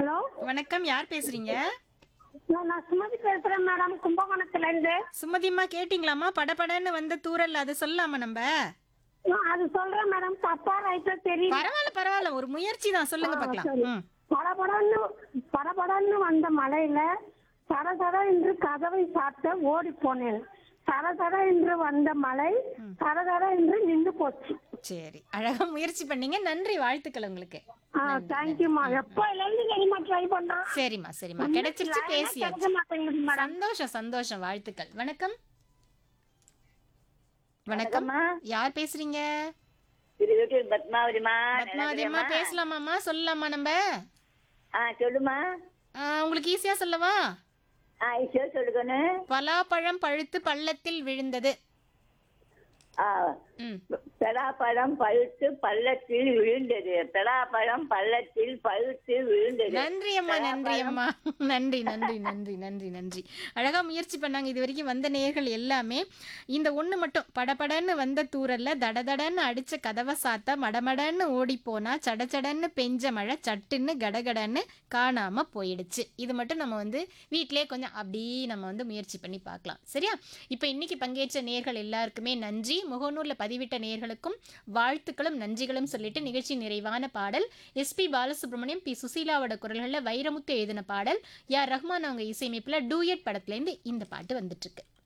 Hello வணக்கம் யார் பேசுறீங்க நான் நான் சுமதி பேசுறேன் மேடம் கும்பகோணத்துல இருந்து சுமதிம்மா கேட்டிங்களாமா படபடன்னு வந்த தூரல் அது சொல்லலாமா நம்ம நான் அது சொல்றேன் மேடம் தப்பா ரைட்டா தெரியல பரவாயில்ல பரவாயில்ல ஒரு முயற்சி தான் சொல்லுங்க பார்க்கலாம் சரி. ம். படபடன்னு படபடன்னு வந்த மழையில சட சட என்று கதவை சாத்த ஓடி போனேன் சட சட என்று வந்த மழை சட சட என்று நின்று போச்சு சரி அழகா முயற்சி பண்ணீங்க நன்றி வாழ்த்துக்கள் உங்களுக்கு ஆ தேங்க்யூமா எப்ப இருந்து தெரியுமா ட்ரை பண்றோம் சரிம்மா சரிம்மா கிடைச்சிருச்சு பேசியாச்சு கிடைக்க மாட்டேங்குது மேடம் சந்தோஷம் சந்தோஷம் வாழ்த்துக்கள் வணக்கம் வணக்கம் யார் பேசுறீங்க திருவட்டூர் பத்மாவதிமா பத்மாவதி அம்மா பேசலாமாம்மா சொல்லலாமா நம்ம ஆ சொல்லுமா ஆ, உங்களுக்கு ஈஸியா சொல்லவா ஆ ஈஸியா சொல்லுக்கண்ணு பலாப்பழம் பழுத்து பள்ளத்தில் விழுந்தது ஆ ம் பெலாப்பழம் பழுத்து பள்ளத்தில் விழுந்தது பெலாப்பழம் பள்ளத்தில் பழுத்து விழுந்தது நன்றி அம்மா நன்றி அம்மா நன்றி நன்றி நன்றி நன்றி நன்றி அழகா முயற்சி பண்ணாங்க இது வரைக்கும் வந்த நேர்கள் எல்லாமே இந்த ஒண்ணு மட்டும் படபடன்னு வந்த தூரல்ல தடதடன்னு அடிச்ச கதவை சாத்தா மடமடன்னு ஓடி போனா சடச்சடன்னு பெஞ்ச மழை சட்டுன்னு கடகடன்னு காணாம போயிடுச்சு இது மட்டும் நம்ம வந்து வீட்டிலே கொஞ்சம் அப்படி நம்ம வந்து முயற்சி பண்ணி பார்க்கலாம் சரியா இப்போ இன்னைக்கு பங்கேற்ற நேர்கள் எல்லாருக்குமே நன்றி முகநூர்ல பதிவிட்ட நேர்களுக்கும் வாழ்த்துக்களும் நன்றிகளும் சொல்லிட்டு நிகழ்ச்சி நிறைவான பாடல் எஸ்பி பாலசுப்ரமணியம் பி சுசீலாவோட குரல்களில் வைரமுத்து எழுதின பாடல் யார் ரஹ்மான் அவங்க இசையமைப்பில் டூயட் படத்துலேருந்து இந்த பாட்டு வந்துட்டு இருக்கு